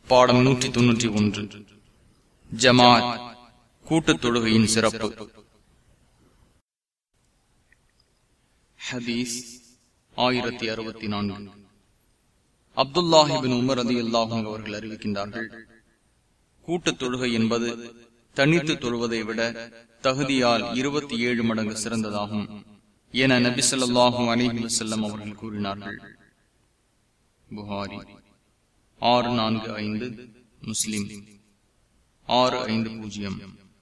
பாடம் நூற்றி தொன்னூற்றி ஒன்று ஜமாத் கூட்டுத் தொழுகையின் சிறப்பு ஹதீஸ் ஆயிரத்தி அறுபத்தி நான்கு அப்துல்லாஹிபின் உமர் அதி அல்லாஹும் அவர்கள் அறிவிக்கின்றார்கள் கூட்டுத் தொழுகை என்பது தனித்து தொழுவதை விட தகுதியால் இருபத்தி ஏழு மடங்கு சிறந்ததாகும் என நபி சொல்லாஹும் அலிஹி வசல்லம் அவர்கள் கூறினார்கள் புகாரி ஆறு நான்கு ஐந்து முஸ்லிம் ஆறு ஐந்து பூஜ்ஜியம்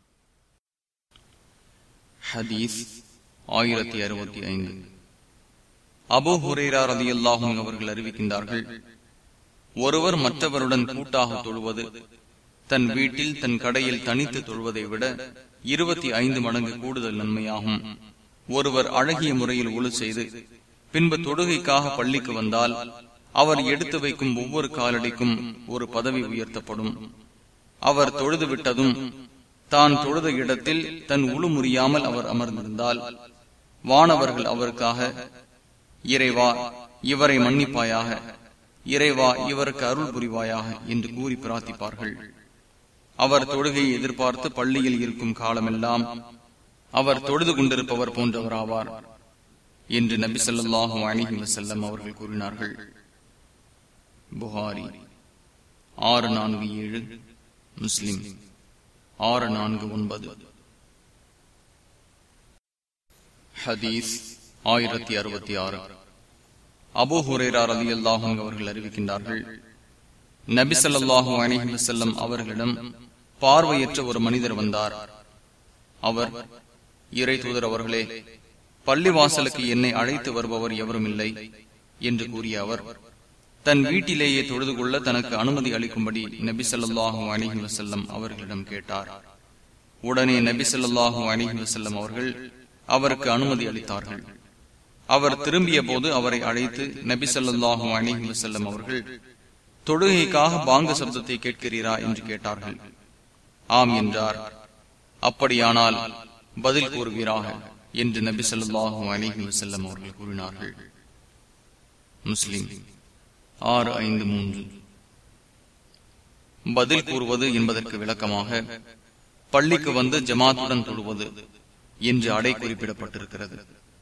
ஹதீஸ் ஆயிரத்தி அறுபத்தி ஐந்து அபு ஹுரேரா ரதி அல்லாஹும் அவர்கள் அறிவிக்கின்றார்கள் ஒருவர் மற்றவருடன் கூட்டாக தொழுவது தன் வீட்டில் தன் கடையில் தனித்து தொழுவதை விட இருபத்தி ஐந்து மடங்கு கூடுதல் நன்மையாகும் ஒருவர் அழகிய முறையில் ஒழு செய்து பின்பு தொழுகைக்காக பள்ளிக்கு வந்தால் அவர் எடுத்து வைக்கும் ஒவ்வொரு காலடிக்கும் ஒரு பதவி உயர்த்தப்படும் அவர் தொழுது விட்டதும் தான் தொழுத இடத்தில் தன் உழு முறியாமல் அவர் அமர்ந்திருந்தால் வானவர்கள் அவருக்காக இறைவா இவரை மன்னிப்பாயாக இறைவா இவருக்கு அருள் புரிவாயாக என்று கூறி பிரார்த்திப்பார்கள் அவர் தொழுகையை எதிர்பார்த்து பள்ளியில் இருக்கும் காலமெல்லாம் அவர் தொழுது கொண்டிருப்பவர் போன்றவராவார் என்று நபி சொல்லாஹு அணிஹி வசல்லம் அவர்கள் கூறினார்கள் புகாரி ஆறு நான்கு ஏழு முஸ்லிம் ஆறு நான்கு ஒன்பது ஹதீஸ் ஆயிரத்தி அறுபத்தி ஆறு அபு ஹுரேரார் அலி அல்லாஹும் அவர்கள் அறிவிக்கின்றார்கள் நபி சொல்லாஹு அணிஹி வசல்லம் அவர்களிடம் பார்வையற்ற ஒரு மனிதர் வந்தார் அவர் இறை தூதர் அவர்களே பள்ளி வாசலுக்கு என்னை அழைத்து வருபவர் எவரும் இல்லை என்று கூறிய அவர் தன் வீட்டிலேயே தொழுது கொள்ள தனக்கு அனுமதி அளிக்கும்படி நபி சொல்லாஹு அணிஹி வசல்லம் அவர்களிடம் கேட்டார் உடனே நபி சொல்லாஹு அணிஹி வசல்லம் அவர்கள் அவருக்கு அனுமதி அளித்தார்கள் அவர் திரும்பிய போது அவரை அழைத்து நபி சொல்லாஹு அணிஹி வசல்லம் அவர்கள் தொழுகைக்காக பாங்க சப்தத்தை கேட்கிறீரா என்று கேட்டார்கள் ஆம் என்றார் அப்படியானால் பதில் கூறுவீராக என்று நபி சொல்லாஹு அலிஹி வசல்லம் அவர்கள் கூறினார்கள் முஸ்லிம் ஆறு ஐந்து மூன்று பதில் கூறுவது என்பதற்கு விளக்கமாக பள்ளிக்கு வந்து ஜமாத்துடன் தொழுவது என்று அடை குறிப்பிடப்பட்டிருக்கிறது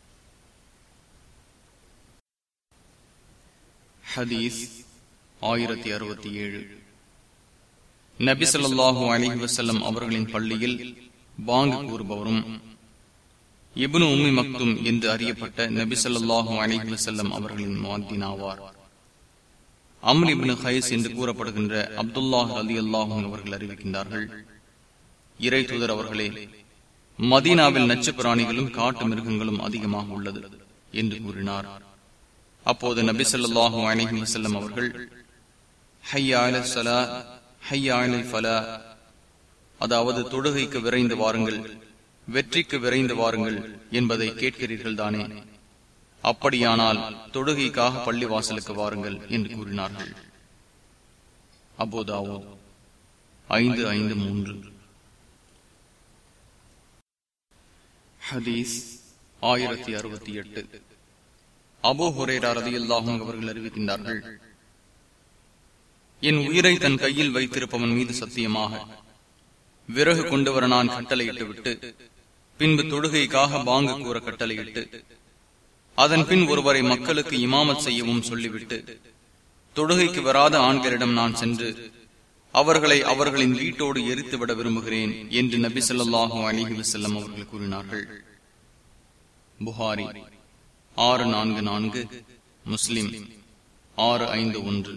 ஹதீஸ் ஆயிரத்தி அறுபத்தி ஏழு நபி சொல்லாஹூ அலிஹி வசல்லம் அவர்களின் பள்ளியில் பாங்கு கூறுபவரும் இபுனு உம்மி மக்தும் என்று அறியப்பட்ட நபி சொல்லாஹூ அலிஹி வசல்லம் அவர்களின் மாதினாவார் அம்ர் இபின் ஹைஸ் என்று கூறப்படுகின்ற அப்துல்லாஹ் அலி அல்லாஹூன் அவர்கள் அறிவிக்கின்றார்கள் இறை தூதர் அவர்களே மதீனாவில் நச்சு பிராணிகளும் காட்டு மிருகங்களும் அதிகமாக உள்ளது என்று கூறினார் அப்போது நபி சொல்லாஹூ அலிஹி வசல்லம் அவர்கள் அதாவது தொழுகைக்கு விரைந்து வாருங்கள் வெற்றிக்கு விரைந்து வாருங்கள் என்பதை கேட்கிறீர்கள் தானே அப்படியானால் தொழுகைக்காக பள்ளி வாசலுக்கு வாருங்கள் என்று கூறினார்கள் அப்போதாவோ ஐந்து ஐந்து மூன்று ஹதீஸ் ஆயிரத்தி அறுபத்தி எட்டு அபோ ஹுரேரா ரதியுல்லாஹும் அவர்கள் அறிவிக்கின்றார்கள் என் உயிரை தன் கையில் வைத்திருப்பவன் மீது சத்தியமாக விறகு கொண்டு வர நான் கட்டளையிட்டு விட்டு பின்பு தொழுகைக்காக பாங்கு கூற கட்டளையிட்டு அதன் பின் ஒருவரை மக்களுக்கு இமாமத் செய்யவும் சொல்லிவிட்டு தொழுகைக்கு வராத ஆண்களிடம் நான் சென்று அவர்களை அவர்களின் வீட்டோடு எரித்துவிட விரும்புகிறேன் என்று நபி சொல்லாஹு அலிஹி வசல்லம் அவர்கள் கூறினார்கள் புகாரி ஆறு நான்கு நான்கு முஸ்லிம் ஆறு ஐந்து ஒன்று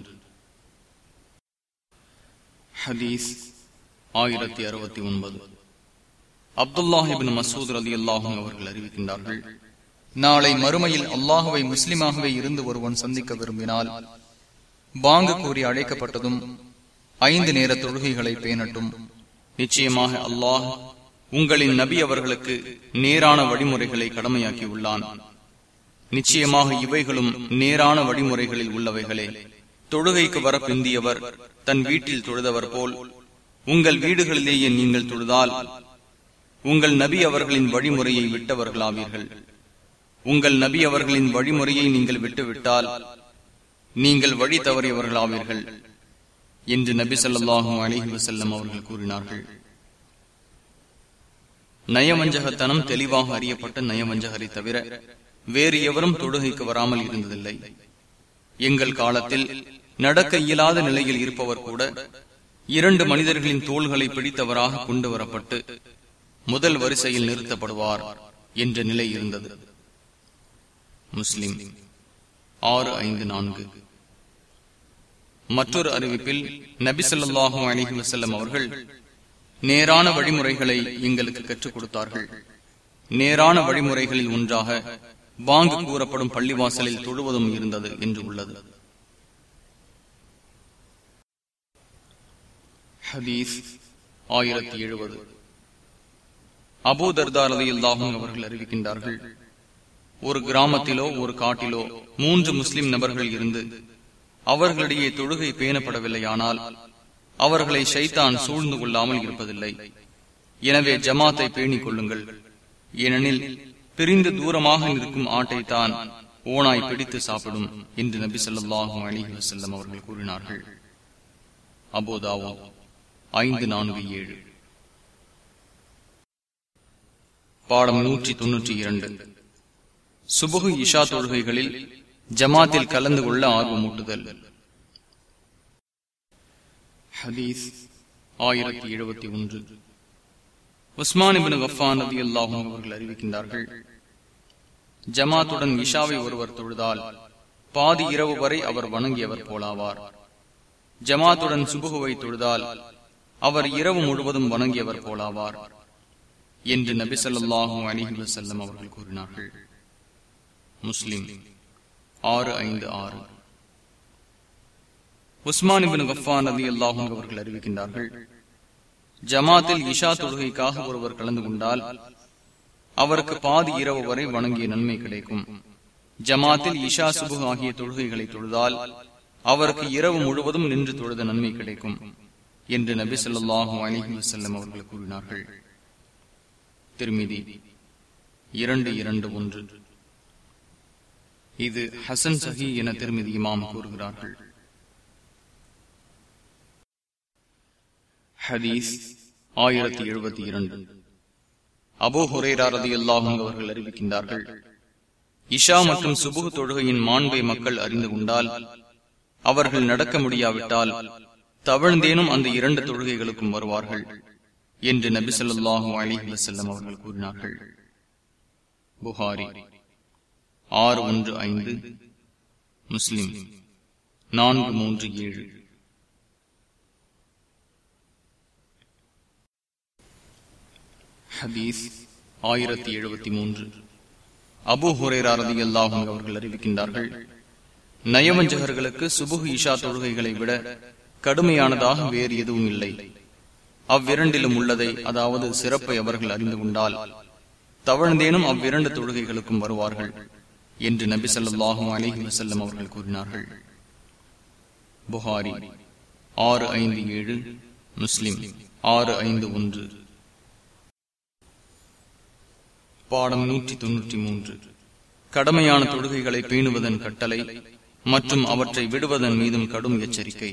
ஹதீஸ் ஆயிரத்தி அறுபத்தி ஒன்பது அப்துல்லாஹிபின் மசூத் அலி அல்லாஹும் அவர்கள் அறிவிக்கின்றார்கள் நாளை மறுமையில் அல்லாஹுவை முஸ்லிமாகவே இருந்து ஒருவன் சந்திக்க விரும்பினால் பாங்கு கூறி அழைக்கப்பட்டதும் ஐந்து நேர தொழுகைகளை பேணட்டும் நிச்சயமாக அல்லாஹ் உங்களின் நபி அவர்களுக்கு நேரான வழிமுறைகளை கடமையாக்கி உள்ளான் நிச்சயமாக இவைகளும் நேரான வழிமுறைகளில் உள்ளவைகளே தொழுகைக்கு வர பிந்தியவர் தன் வீட்டில் தொழுதவர் போல் உங்கள் வீடுகளிலேயே நீங்கள் தொழுதால் உங்கள் நபி அவர்களின் வழிமுறையை விட்டவர்களாவீர்கள் உங்கள் நபி அவர்களின் வழிமுறையை நீங்கள் விட்டுவிட்டால் நீங்கள் வழி தவறியவர்களாவீர்கள் என்று நபி சொல்லாஹு அலிஹி வசல்லம் அவர்கள் கூறினார்கள் நயவஞ்சகத்தனம் தெளிவாக அறியப்பட்ட நயவஞ்சகரை தவிர வேறு எவரும் தொழுகைக்கு வராமல் இருந்ததில்லை எங்கள் காலத்தில் நடக்க இயலாத நிலையில் இருப்பவர் கூட இரண்டு மனிதர்களின் தோள்களை பிடித்தவராக கொண்டு வரப்பட்டு முதல் வரிசையில் நிறுத்தப்படுவார் என்ற நிலை இருந்தது முஸ்லிம் ஆறு ஐந்து நான்கு மற்றொரு அறிவிப்பில் நபிசல்லாஹு அலிஹி வசல்லம் அவர்கள் நேரான வழிமுறைகளை எங்களுக்கு கற்றுக் கொடுத்தார்கள் நேரான வழிமுறைகளில் ஒன்றாக பாங்கு கூறப்படும் பள்ளிவாசலில் தொழுவதும் இருந்தது என்று உள்ளது ஹதீஸ் ஆயிரத்தி எழுபது அபூதர்தாரதையில்லாகும் அவர்கள் அறிவிக்கின்றார்கள் ஒரு கிராமத்திலோ ஒரு காட்டிலோ மூன்று முஸ்லிம் நபர்கள் இருந்து அவர்களிடையே தொழுகை பேணப்படவில்லையானால் அவர்களை ஷைத்தான் சூழ்ந்து கொள்ளாமல் இருப்பதில்லை எனவே ஜமாத்தை பேணிக் கொள்ளுங்கள் ஏனெனில் பிரிந்து தூரமாக நிற்கும் ஆட்டை தான் ஓனாய் பிடித்து சாப்பிடும் என்று நபி சொல்லாஹும் அலிஹி வசல்லம் அவர்கள் கூறினார்கள் அபோதாவோ ஐந்து நான்கு ஏழு பாடம் நூற்றி தொன்னூற்றி இரண்டு சுபுகு இஷா தொழுகைகளில் ஜமாத்தில் கலந்து கொள்ள ஆர்வமூட்டுதல் ஹதீஸ் ஆயிரத்தி எழுபத்தி ஒன்று உஸ்மான் இபின் கஃபான் நபி அல்லாஹும் அவர்கள் அறிவிக்கின்றார்கள் ஜமாத்துடன் இஷாவை ஒருவர் தொழுதால் பாதி இரவு வரை அவர் வணங்கியவர் போலாவார் ஜமாத்துடன் சுபுகுவை தொழுதால் அவர் இரவு முழுவதும் வணங்கியவர் போலாவார் என்று நபி சொல்லாஹு அலிஹி வசல்லம் அவர்கள் கூறினார்கள் முஸ்லிம் ஆறு ஐந்து ஆறு உஸ்மான் இபின் கஃபான் நபி அல்லாஹும் அவர்கள் அறிவிக்கின்றார்கள் ஜமாத்தில் இஷா தொழுகைக்காக ஒருவர் கலந்து கொண்டால் அவருக்கு பாதி இரவு வரை வணங்கிய நன்மை கிடைக்கும் ஜமாத்தில் இஷா சுபு ஆகிய தொழுகைகளை தொழுதால் அவருக்கு இரவு முழுவதும் நின்று தொழுத நன்மை கிடைக்கும் என்று நபி சொல்லாஹு அலிஹி வசல்லம் அவர்கள் கூறினார்கள் திருமிதி இரண்டு இரண்டு ஒன்று இது ஹசன் சஹி என திருமதி இமாம் கூறுகிறார்கள் ஹதீஸ் ஆயிரத்தி எழுபத்தி இரண்டு அபோ ஹுரேரா ரதி அல்லாஹும் அவர்கள் அறிவிக்கின்றார்கள் இஷா மற்றும் சுபுகு தொழுகையின் மாண்பை மக்கள் அறிந்து கொண்டால் அவர்கள் நடக்க முடியாவிட்டால் தவழ்ந்தேனும் அந்த இரண்டு தொழுகைகளுக்கும் வருவார்கள் என்று நபி சொல்லாஹு அலிஹி வசல்லம் அவர்கள் கூறினார்கள் புகாரி ஆறு ஒன்று ஐந்து முஸ்லிம் நான்கு மூன்று ஏழு ஹதீஸ் ஆயிரத்தி எழுபத்தி மூன்று அபு ஹுரேரதி அல்லாஹும் அவர்கள் அறிவிக்கின்றார்கள் நயவஞ்சகர்களுக்கு சுபுகு இஷா தொழுகைகளை விட கடுமையானதாக வேறு எதுவும் இல்லை அவ்விரண்டிலும் உள்ளதை அதாவது சிறப்பை அவர்கள் அறிந்து கொண்டால் தவழ்ந்தேனும் அவ்விரண்டு தொழுகைகளுக்கும் வருவார்கள் என்று நபி சொல்லாஹும் அலிஹி வசல்லம் அவர்கள் கூறினார்கள் புகாரி ஆறு ஐந்து ஏழு முஸ்லிம் ஆறு ஐந்து ஒன்று பாடம் நூற்றி தொன்னூற்றி மூன்று கடமையான தொழுகைகளை பேணுவதன் கட்டளை மற்றும் அவற்றை விடுவதன் மீதும் கடும் எச்சரிக்கை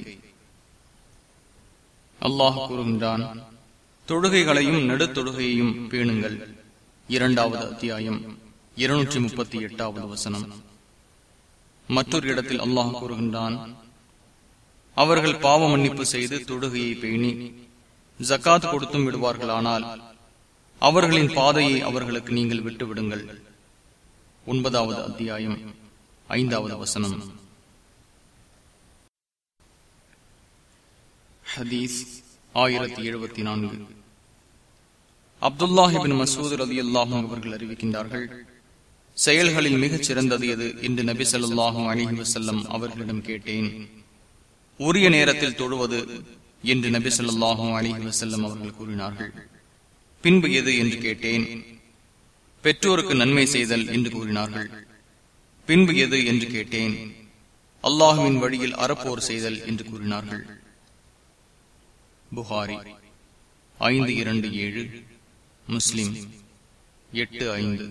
அல்லாஹ் கூறுகின்றான் தொழுகைகளையும் நடுத்தொழுகையையும் பேணுங்கள் இரண்டாவது அத்தியாயம் இருநூற்றி முப்பத்தி எட்டாவது வசனம் மற்றொரு இடத்தில் அல்லாஹ் கூறுகின்றான் அவர்கள் பாவ மன்னிப்பு செய்து தொழுகையை பேணி ஜக்காத் கொடுத்தும் விடுவார்களானால் அவர்களின் பாதையை அவர்களுக்கு நீங்கள் விட்டுவிடுங்கள் ஒன்பதாவது அத்தியாயம் ஐந்தாவது வசனம் ஹதீஸ் ஆயிரத்தி எழுபத்தி நான்கு அப்துல்லாஹிபின் மசூத் ரதி அல்லாஹும் அவர்கள் அறிவிக்கின்றார்கள் செயல்களில் மிகச் சிறந்தது எது என்று நபி சொல்லாஹும் அலிஹி வசல்லம் அவர்களிடம் கேட்டேன் உரிய நேரத்தில் தொழுவது என்று நபி சொல்லாஹும் அலிஹி வசல்லம் அவர்கள் கூறினார்கள் பின்பு எது என்று கேட்டேன் பெற்றோருக்கு நன்மை செய்தல் என்று கூறினார்கள் பின்பு எது என்று கேட்டேன் அல்லாஹுவின் வழியில் அறப்போர் செய்தல் என்று கூறினார்கள் புகாரி ஐந்து இரண்டு ஏழு முஸ்லிம் எட்டு ஐந்து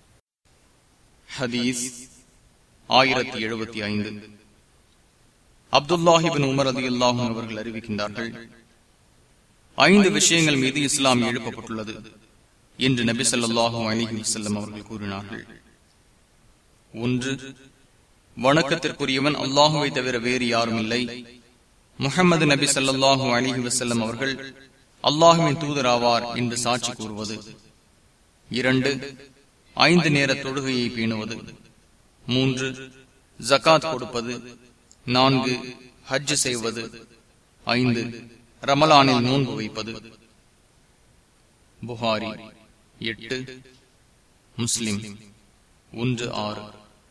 ஹதீஸ் ஆயிரத்தி எழுபத்தி ஐந்து அப்துல்லாஹிபின் உமர் அதி அல்லாஹும் அவர்கள் அறிவிக்கின்றார்கள் ஐந்து விஷயங்கள் மீது இஸ்லாம் எழுப்பப்பட்டுள்ளது என்று நபி சொல்லாஹு அலிஹி வசல்லம் அவர்கள் கூறினார்கள் ஒன்று வணக்கத்திற்குரியவன் அல்லாஹுவை தவிர வேறு யாரும் இல்லை முகமது நபி சல்லாஹூ அலிஹி வசல்லம் அவர்கள் அல்லாஹுவின் தூதராவார் என்று சாட்சி கூறுவது இரண்டு ஐந்து நேர தொழுகையை பேணுவது மூன்று ஜகாத் கொடுப்பது நான்கு ஹஜ் செய்வது ஐந்து ரமலானில் நோன்பு வைப்பது புகாரி எட்டு முஸ்லிம் ஒன்று ஆறு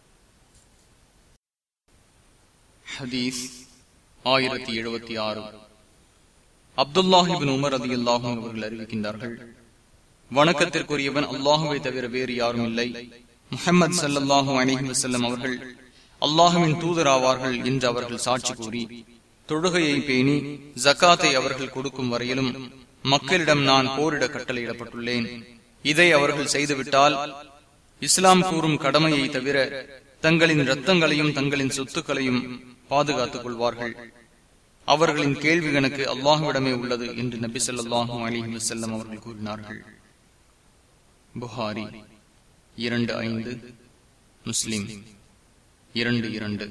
ஹதீஸ் ஆயிரத்தி எழுபத்தி ஆறு அப்துல்லாஹிபின் உமர் அதி அல்லாஹும் அவர்கள் அறிவிக்கின்றார்கள் வணக்கத்திற்குரியவன் அல்லாஹுவை தவிர வேறு யாரும் இல்லை முகமது சல்லாஹூ அலிஹி வசல்லம் அவர்கள் அல்லாஹுவின் தூதராவார்கள் என்று அவர்கள் சாட்சி கூறி தொழுகையை பேணி ஜக்காத்தை அவர்கள் கொடுக்கும் வரையிலும் மக்களிடம் நான் போரிட கட்டளையிடப்பட்டுள்ளேன் இதை அவர்கள் செய்துவிட்டால் இஸ்லாம் கூறும் கடமையை தவிர தங்களின் ரத்தங்களையும் தங்களின் சொத்துக்களையும் பாதுகாத்துக் கொள்வார்கள் அவர்களின் கேள்வி கணக்கு அல்லாஹுவிடமே உள்ளது என்று நபி சொல்லாஹு அலிஹி வசல்லம் அவர்கள் கூறினார்கள் புகாரி இரண்டு ஐந்து முஸ்லிம் இரண்டு இரண்டு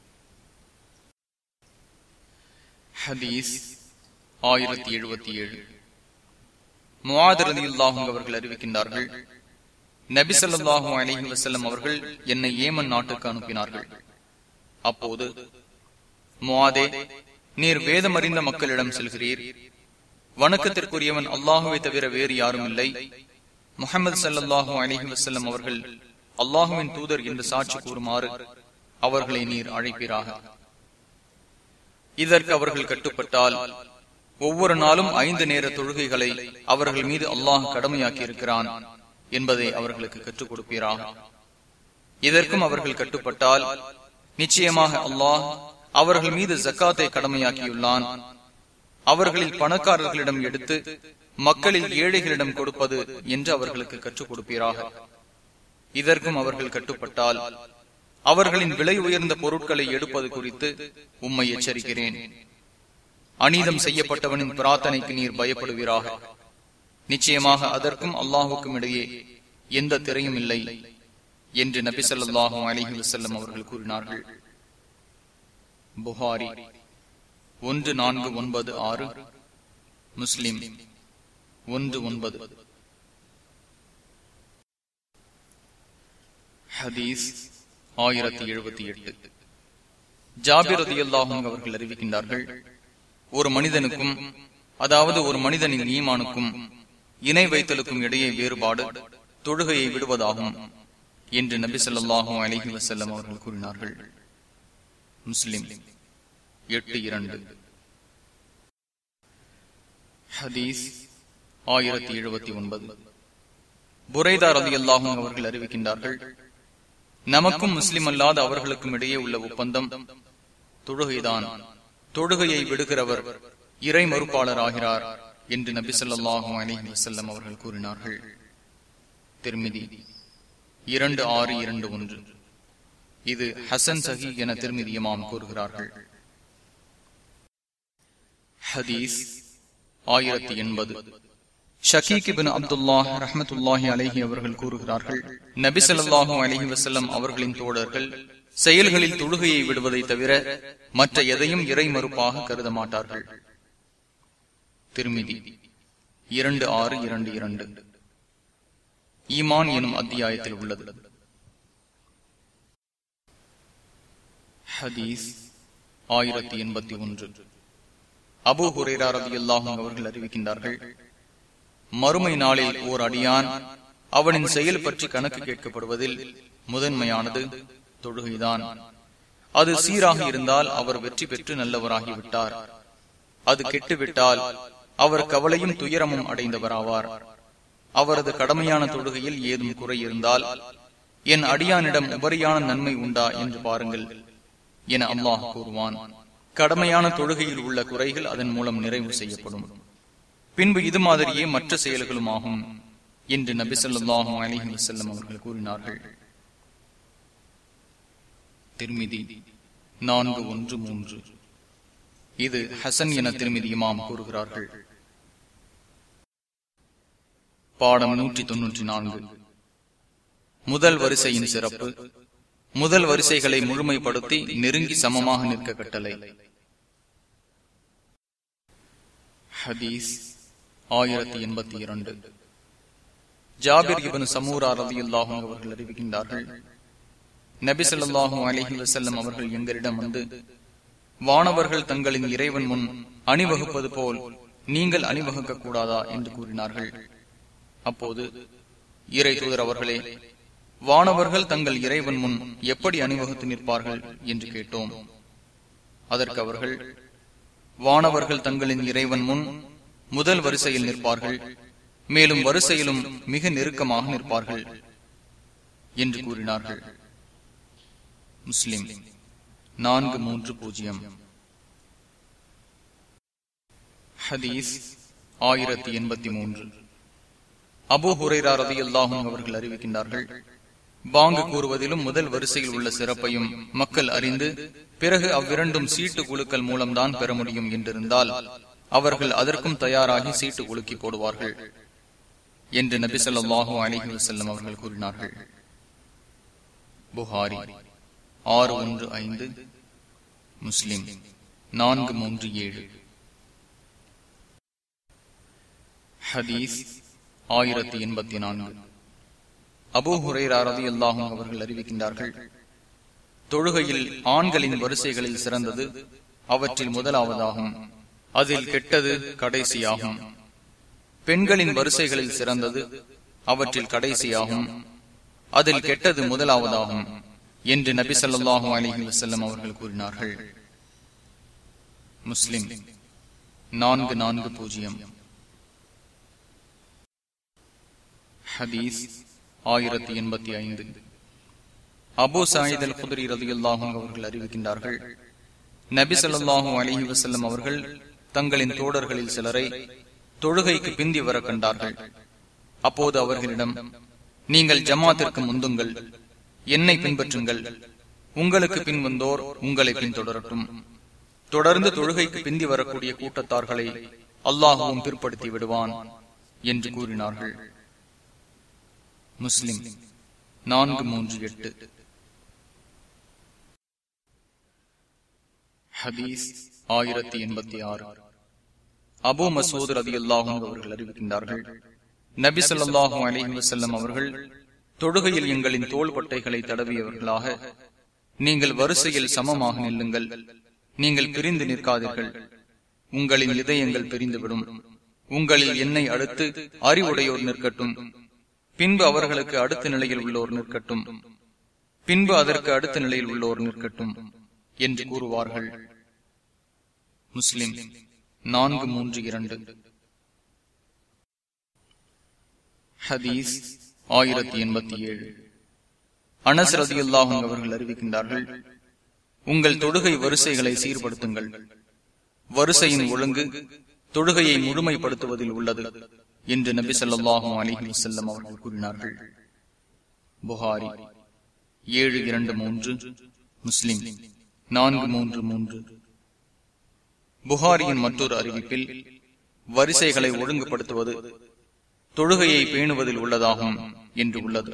ஹதீஸ் ஆயிரத்தி எழுபத்தி ஏழு முவாதரதி அல்லாஹும் அவர்கள் அறிவிக்கின்றார்கள் நபிசல்லாஹு அலிஹி வசல்லம் அவர்கள் என்னை ஏமன் நாட்டுக்கு அனுப்பினார்கள் அப்போது முவாதே நீர் வேதம் அறிந்த மக்களிடம் செல்கிறீர் வணக்கத்திற்குரியவன் அல்லாஹுவை தவிர வேறு யாரும் இல்லை முகமது சல்லாஹூ அலிஹி வசல்லம் அவர்கள் அல்லாஹுவின் தூதர் என்று சாட்சி கூறுமாறு அவர்களை நீர் அழைப்பீராக இதற்கு அவர்கள் கட்டுப்பட்டால் ஒவ்வொரு நாளும் ஐந்து நேர தொழுகைகளை அவர்கள் மீது அல்லாஹ் கடமையாக்கி இருக்கிறான் என்பதை அவர்களுக்கு கற்றுக் கொடுப்பீராக இதற்கும் அவர்கள் கட்டுப்பட்டால் நிச்சயமாக அல்லாஹ் அவர்கள் மீது ஜக்காத்தை கடமையாக்கியுள்ளான் அவர்களில் பணக்காரர்களிடம் எடுத்து மக்களில் ஏழைகளிடம் கொடுப்பது என்று அவர்களுக்கு கற்றுக் கொடுப்பீராக இதற்கும் அவர்கள் கட்டுப்பட்டால் அவர்களின் விலை உயர்ந்த பொருட்களை எடுப்பது குறித்து உம்மை எச்சரிக்கிறேன் அநீதம் செய்யப்பட்டவனின் பிரார்த்தனைக்கு நீர் பயப்படுவீராக நிச்சயமாக அதற்கும் அல்லாஹுக்கும் இடையே எந்த திரையும் இல்லை என்று நபி சொல்லாஹும் அலிஹி வசல்லம் அவர்கள் கூறினார்கள் புகாரி ஒன்று நான்கு ஒன்பது ஆறு முஸ்லிம் ஒன்று ஒன்பது ஹதீஸ் ஆயிரத்தி எழுபத்தி எட்டு ஜாபிர் ரதி அல்லாஹும் அவர்கள் அறிவிக்கின்றார்கள் ஒரு மனிதனுக்கும் அதாவது ஒரு மனிதனின் ஈமானுக்கும் இணை வைத்தலுக்கும் இடையே வேறுபாடு தொழுகையை விடுவதாகும் என்று நபி சொல்லாஹும் அலிஹி வசல்லம் அவர்கள் கூறினார்கள் முஸ்லிம் எட்டு இரண்டு ஹதீஸ் ஆயிரத்தி எழுபத்தி ஒன்பது புரைதார் அலி அல்லாஹும் அவர்கள் அறிவிக்கின்றார்கள் நமக்கும் முஸ்லிம் அல்லாத அவர்களுக்கும் இடையே உள்ள ஒப்பந்தம் தொழுகைதான் தொழுகையை விடுகிறவர் இறை மறுப்பாளர் ஆகிறார் என்று நபி சொல்லாஹும் அலிஹி வசல்லம் அவர்கள் கூறினார்கள் திருமிதி இரண்டு ஆறு இரண்டு ஒன்று இது ஹசன் சஹி என திருமதியமாம் கூறுகிறார்கள் ஹதீஸ் ஆயிரத்தி எண்பது ஷகீக் பின் அப்துல்லா ரஹமத்துல்லாஹி அலஹி அவர்கள் கூறுகிறார்கள் நபி சொல்லாஹூ அலஹி வசல்லம் அவர்களின் தோழர்கள் செயல்களில் தொழுகையை விடுவதை தவிர மற்ற எதையும் இறை மறுப்பாக கருத மாட்டார்கள் திருமிதி இரண்டு ஆறு இரண்டு இரண்டு ஈமான் எனும் அத்தியாயத்தில் உள்ளது ஹதீஸ் ஆயிரத்தி எண்பத்தி ஒன்று அபு ஹுரேரா ரதி அல்லாஹும் அவர்கள் அறிவிக்கின்றார்கள் மறுமை நாளில் ஓர் அடியான் அவனின் செயல் பற்றி கணக்கு கேட்கப்படுவதில் முதன்மையானது தொழுகைதான் அது சீராக இருந்தால் அவர் வெற்றி பெற்று நல்லவராகிவிட்டார் அது கெட்டுவிட்டால் அவர் கவலையும் துயரமும் அடைந்தவராவார் அவரது கடமையான தொழுகையில் ஏதும் குறை இருந்தால் என் அடியானிடம் உபரியான நன்மை உண்டா என்று பாருங்கள் என அல்லாஹ் கூறுவான் கடமையான தொழுகையில் உள்ள குறைகள் அதன் மூலம் நிறைவு செய்யப்படும் பின்பு இது மாதிரியே மற்ற செயல்களும் ஆகும் என்று நபி சொல்லாஹும் அலிஹி வசல்லம் அவர்கள் கூறினார்கள் திருமிதி நான்கு ஒன்று மூன்று இது ஹசன் என திருமதி இமாம் கூறுகிறார்கள் பாடம் நூற்றி தொன்னூற்றி நான்கு முதல் வரிசையின் சிறப்பு முதல் வரிசைகளை முழுமைப்படுத்தி நெருங்கி சமமாக நிற்க கட்டளை ஹதீஸ் ஆயிரத்தி எண்பத்தி இரண்டு ஜாபிர் இபன் சமூரா ரவி அல்லாஹும் அவர்கள் அறிவிக்கின்றார்கள் நபிசல்லாஹும் அலஹி வசல்லம் அவர்கள் எங்களிடம் வந்து வானவர்கள் தங்களின் இறைவன் முன் அணிவகுப்பது போல் நீங்கள் அணிவகுக்க கூடாதா என்று கூறினார்கள் அப்போது இறை தூதர் அவர்களே வானவர்கள் தங்கள் இறைவன் முன் எப்படி அணிவகுத்து நிற்பார்கள் என்று கேட்டோம் அதற்கு அவர்கள் வானவர்கள் தங்களின் இறைவன் முன் முதல் வரிசையில் நிற்பார்கள் மேலும் வரிசையிலும் மிக நெருக்கமாக நிற்பார்கள் என்று கூறினார்கள் முஸ்லிம் நான்கு மூன்று பூஜ்ஜியம் ஹதீஸ் ஆயிரத்தி எண்பத்தி மூன்று அபு ஹுரைரா ரதி அல்லாஹும் அவர்கள் அறிவிக்கின்றார்கள் பாங்கு கூறுவதிலும் முதல் வரிசையில் உள்ள சிறப்பையும் மக்கள் அறிந்து பிறகு அவ்விரண்டும் சீட்டு குழுக்கள் மூலம்தான் பெற முடியும் என்றிருந்தால் அவர்கள் அதற்கும் தயாராகி சீட்டு குலுக்கி போடுவார்கள் என்று நபி சொல்லாஹு அலிஹி வசல்லம் அவர்கள் கூறினார்கள் புகாரி ஆறு ஒன்று ஐந்து முஸ்லிம் நான்கு மூன்று ஏழு ஹதீஸ் ஆயிரத்தி எண்பத்தி நான்கு அபு ஹுரைரா ரதி அல்லாஹும் அவர்கள் அறிவிக்கின்றார்கள் தொழுகையில் ஆண்களின் வரிசைகளில் சிறந்தது அவற்றில் முதலாவதாகும் அதில் கெட்டது கடைசியாகும் பெண்களின் வரிசைகளில் சிறந்தது அவற்றில் கடைசியாகும் அதில் கெட்டது முதலாவதாகும் என்று நபி சொல்லாஹு அலிஹி வசல்லம் அவர்கள் கூறினார்கள் முஸ்லிம் நான்கு நான்கு பூஜ்ஜியம் ஹதீஸ் ஆயிரத்தி எண்பத்தி ஐந்து அபு சாயித் அல் குதிரி ரதியுல்லாஹும் அவர்கள் அறிவிக்கின்றார்கள் நபி சொல்லாஹு அலிஹி வசல்லம் அவர்கள் தங்களின் தோடர்களில் சிலரை தொழுகைக்கு பிந்தி வர கண்டார்கள் அப்போது அவர்களிடம் நீங்கள் ஜமாத்திற்கு முந்துங்கள் என்னை பின்பற்றுங்கள் உங்களுக்கு பின் வந்தோர் உங்களை பின்தொடரட்டும் தொடர்ந்து தொழுகைக்கு பிந்தி வரக்கூடிய கூட்டத்தார்களை அல்லாஹுவும் பிற்படுத்தி விடுவான் என்று கூறினார்கள் முஸ்லிம் நான்கு மூன்று எட்டு ஹதீஸ் ஆயிரத்தி எண்பத்தி ஆறு அபு மசூத் ரதி அல்லாஹும் அவர்கள் அறிவிக்கின்றார்கள் நபி சொல்லாஹு அலிஹி வசல்லம் அவர்கள் தொழுகையில் எங்களின் தோள்பட்டைகளை தடவியவர்களாக நீங்கள் வரிசையில் சமமாக நில்லுங்கள் நீங்கள் பிரிந்து நிற்காதீர்கள் உங்களின் இதயங்கள் பிரிந்துவிடும் உங்களில் என்னை அடுத்து அறிவுடையோர் நிற்கட்டும் பின்பு அவர்களுக்கு அடுத்த நிலையில் உள்ளோர் நிற்கட்டும் பின்பு அதற்கு அடுத்த நிலையில் உள்ளோர் நிற்கட்டும் என்று கூறுவார்கள் முஸ்லிம் நான்கு மூன்று இரண்டு ஹதீஸ் ஆயிரத்தி எண்பத்தி ஏழு அனஸ் ரதி அல்லாஹும் அவர்கள் அறிவிக்கின்றார்கள் உங்கள் தொழுகை வரிசைகளை சீர்படுத்துங்கள் வரிசையின் ஒழுங்கு தொழுகையை முழுமைப்படுத்துவதில் உள்ளது என்று நபி சொல்லாஹும் அலிஹி வசல்லம் அவர்கள் கூறினார்கள் புகாரி ஏழு இரண்டு மூன்று முஸ்லிம் நான்கு மூன்று மூன்று புகாரியின் மற்றொரு அறிவிப்பில் வரிசைகளை ஒழுங்குபடுத்துவது தொழுகையை பேணுவதில் உள்ளதாகும் என்று உள்ளது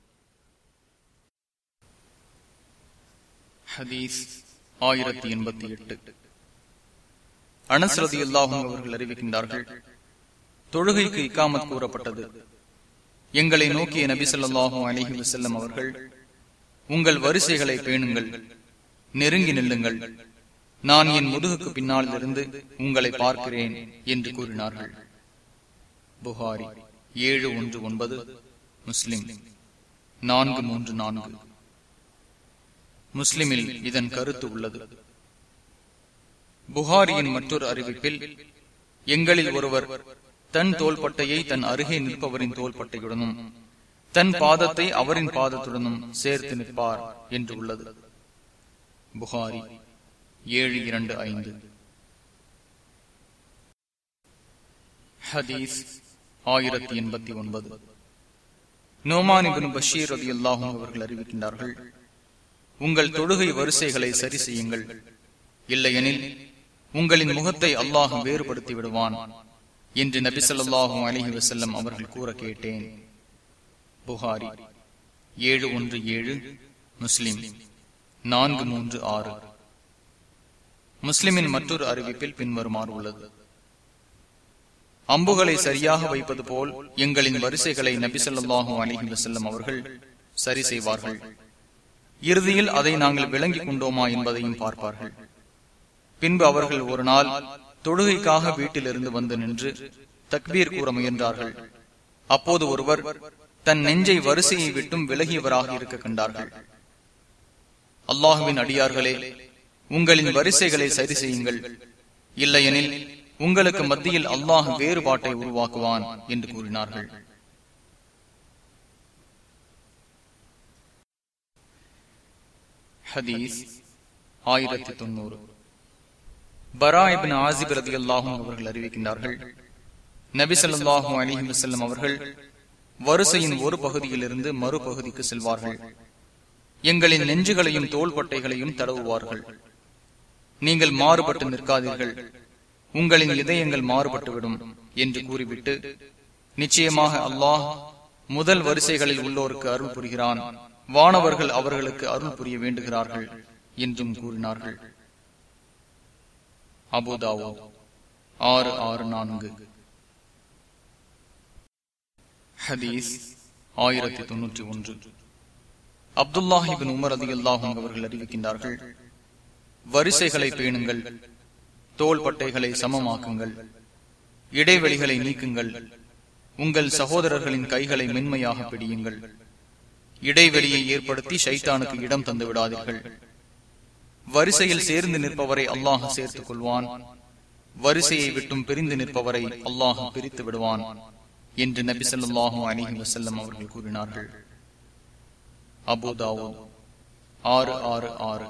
ஹதீஸ் ஆயிரத்தி எண்பத்தி எட்டு அனஸ்ரதி அல்லாஹும் அவர்கள் அறிவிக்கின்றார்கள் தொழுகைக்கு இக்காமத் கூறப்பட்டது எங்களை நோக்கிய நபி சொல்லாஹும் அலிஹி வசல்லம் அவர்கள் உங்கள் வரிசைகளை பேணுங்கள் நெருங்கி நில்லுங்கள் நான் என் முதுகுக்கு பின்னால் இருந்து உங்களை பார்க்கிறேன் என்று கூறினார்கள் புகாரி ஏழு ஒன்று ஒன்பது முஸ்லிம் நான்கு மூன்று நான்கு முஸ்லிமில் இதன் கருத்து உள்ளது புகாரியின் மற்றொரு அறிவிப்பில் எங்களில் ஒருவர் தன் தோள்பட்டையை தன் அருகே நிற்பவரின் தோள்பட்டையுடனும் தன் பாதத்தை அவரின் பாதத்துடனும் சேர்த்து நிற்பார் என்று உள்ளது புகாரி ஏழு இரண்டு ஐந்து ஹதீஸ் ஆயிரத்தி எண்பத்தி ஒன்பது நோமானிபின் பஷீர் ரதி அல்லாஹும் அவர்கள் அறிவிக்கின்றார்கள் உங்கள் தொழுகை வரிசைகளை சரி செய்யுங்கள் இல்லையெனில் உங்களின் முகத்தை அல்லாஹ் வேறுபடுத்தி விடுவான் என்று நபி சொல்லாஹும் அலிஹி வசல்லம் அவர்கள் கூற கேட்டேன் புகாரி ஏழு ஒன்று ஏழு முஸ்லிம் நான்கு மூன்று ஆறு முஸ்லிமின் மற்றொரு அறிவிப்பில் பின்வருமாறு உள்ளது அம்புகளை சரியாக வைப்பது போல் எங்களின் வரிசைகளை நபிசல்லாஹும் அலிஹி வசல்லம் அவர்கள் சரி செய்வார்கள் இறுதியில் அதை நாங்கள் விளங்கிக் கொண்டோமா என்பதையும் பார்ப்பார்கள் பின்பு அவர்கள் ஒரு நாள் தொழுகைக்காக வீட்டிலிருந்து வந்து நின்று தக்பீர் கூற முயன்றார்கள் அப்போது ஒருவர் தன் நெஞ்சை வரிசையை விட்டும் விலகியவராக இருக்க கண்டார்கள் அல்லாஹுவின் அடியார்களே உங்களின் வரிசைகளை சரி செய்யுங்கள் இல்லையெனில் உங்களுக்கு மத்தியில் அல்லாஹ் வேறுபாட்டை உருவாக்குவான் என்று கூறினார்கள் ஹதீஸ் ஆயிரத்தி தொண்ணூறு பராயிபின் ஆசிப் ரதி அல்லாஹும் அவர்கள் அறிவிக்கின்றார்கள் நபி சொல்லாஹும் அலிஹி வசல்லம் அவர்கள் வரிசையின் ஒரு பகுதியிலிருந்து மறுபகுதிக்கு செல்வார்கள் எங்களின் நெஞ்சுகளையும் தோள்பட்டைகளையும் தடவுவார்கள் நீங்கள் மாறுபட்டு நிற்காதீர்கள் உங்களின் இதயங்கள் மாறுபட்டுவிடும் என்று கூறிவிட்டு நிச்சயமாக அல்லாஹ் முதல் வரிசைகளில் உள்ளோருக்கு அருள் புரிகிறான் வானவர்கள் அவர்களுக்கு அருள் புரிய வேண்டுகிறார்கள் என்றும் கூறினார்கள் அபுதாவோ ஆறு ஆறு நான்கு ஹதீஸ் ஆயிரத்தி தொன்னூற்றி ஒன்று அப்துல்லாஹிபின் உமர் அதி அல்லாஹும் அவர்கள் அறிவிக்கின்றார்கள் வரிசைகளை பேணுங்கள் தோள்பட்டைகளை சமமாக்குங்கள் இடைவெளிகளை நீக்குங்கள் உங்கள் சகோதரர்களின் கைகளை மென்மையாக பிடியுங்கள் இடைவெளியை ஏற்படுத்தி சைத்தானுக்கு இடம் தந்து விடாதீர்கள் வரிசையில் சேர்ந்து நிற்பவரை அல்லாஹ் சேர்த்துக் கொள்வான் வரிசையை விட்டும் பிரிந்து நிற்பவரை அல்லாஹ் பிரித்து விடுவான் என்று நபி சொல்லாஹும் அலிஹி வசல்லம் அவர்கள் கூறினார்கள் அபுதாவோ ஆறு ஆறு ஆறு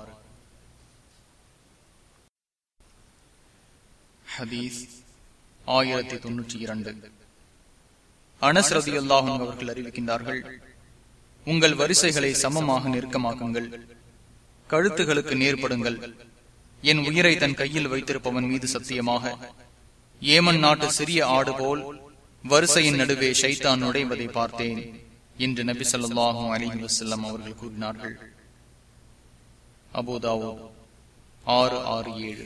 ஹதீஸ் ஆயிரத்தி தொன்னூற்றி இரண்டு அனஸ்ரதி அல்லாஹும் அவர்கள் அறிவிக்கின்றார்கள் உங்கள் வரிசைகளை சமமாக நெருக்கமாக்குங்கள் கழுத்துகளுக்கு நேர்படுங்கள் என் உயிரை தன் கையில் வைத்திருப்பவன் மீது சத்தியமாக ஏமன் நாட்டு சிறிய ஆடு போல் வரிசையின் நடுவே ஷைத்தான் நுழைவதை பார்த்தேன் என்று நபி சொல்லாஹும் அலிஹி வசல்லம் அவர்கள் கூறினார்கள் அபுதாவோ ஆறு ஆறு ஏழு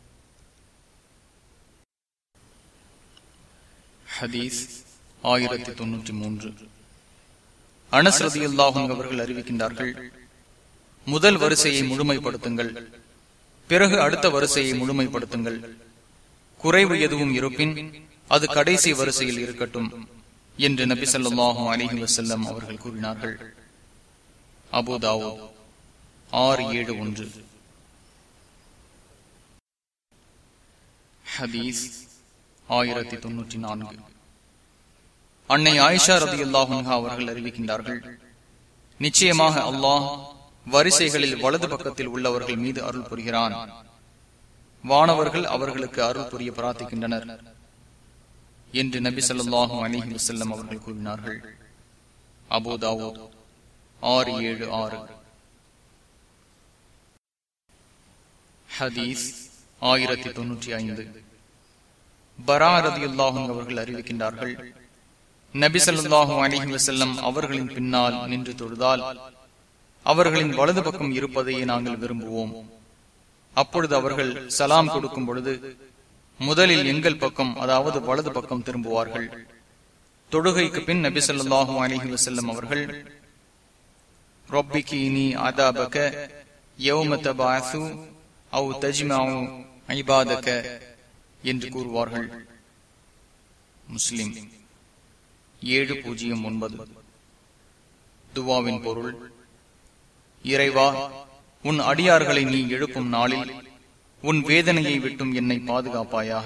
ஹதீஸ் ஆயிரத்தி தொன்னூற்றி மூன்று அனஸ்ரதி அல்லாஹும் அவர்கள் அறிவிக்கின்றார்கள் முதல் வரிசையை முழுமைப்படுத்துங்கள் பிறகு அடுத்த வரிசையை முழுமைப்படுத்துங்கள் குறைவு எதுவும் இருப்பின் அது கடைசி வரிசையில் இருக்கட்டும் என்று நபி சொல்லாஹும் அலிஹி வசல்லம் அவர்கள் கூறினார்கள் அபுதாவோ ஆறு ஏழு ஒன்று ஹதீஸ் ஆயிரத்தி தொன்னூற்றி நான்கு அன்னை ஆயிஷா ரதி அல்லாஹா அவர்கள் அறிவிக்கின்றார்கள் நிச்சயமாக அல்லாஹ் வரிசைகளில் வலது பக்கத்தில் உள்ளவர்கள் மீது அருள் புரிகிறான் வானவர்கள் அவர்களுக்கு அருள் புரிய பிரார்த்திக்கின்றனர் என்று நபி சொல்லாஹு அலிஹி வசல்லம் அவர்கள் கூறினார்கள் அபுதாவோ ஆறு ஏழு ஆறு ஹதீஸ் ஆயிரத்தி தொன்னூற்றி ஐந்து பராரதி அல்லாஹும் அவர்கள் அறிவிக்கின்றார்கள் நபி சொல்லாஹு அலிஹி வசல்லம் அவர்களின் பின்னால் நின்று தொழுதால் அவர்களின் வலது பக்கம் இருப்பதையே நாங்கள் விரும்புவோம் அப்பொழுது அவர்கள் சலாம் கொடுக்கும் பொழுது முதலில் எங்கள் பக்கம் அதாவது வலது பக்கம் திரும்புவார்கள் தொழுகைக்கு பின் நபி சொல்லாஹு அலிஹி வசல்லம் அவர்கள் ரொப்பிகினி அதாபக யௌமத பாசு அவு தஜ்மாவு ஐபாதக என்று கூறுவார்கள் முஸ்லிம் ஏழு பூஜ்ஜியம் ஒன்பது துவாவின் பொருள் இறைவா உன் அடியார்களை நீ எழுப்பும் நாளில் உன் வேதனையை விட்டும் என்னை பாதுகாப்பாயாக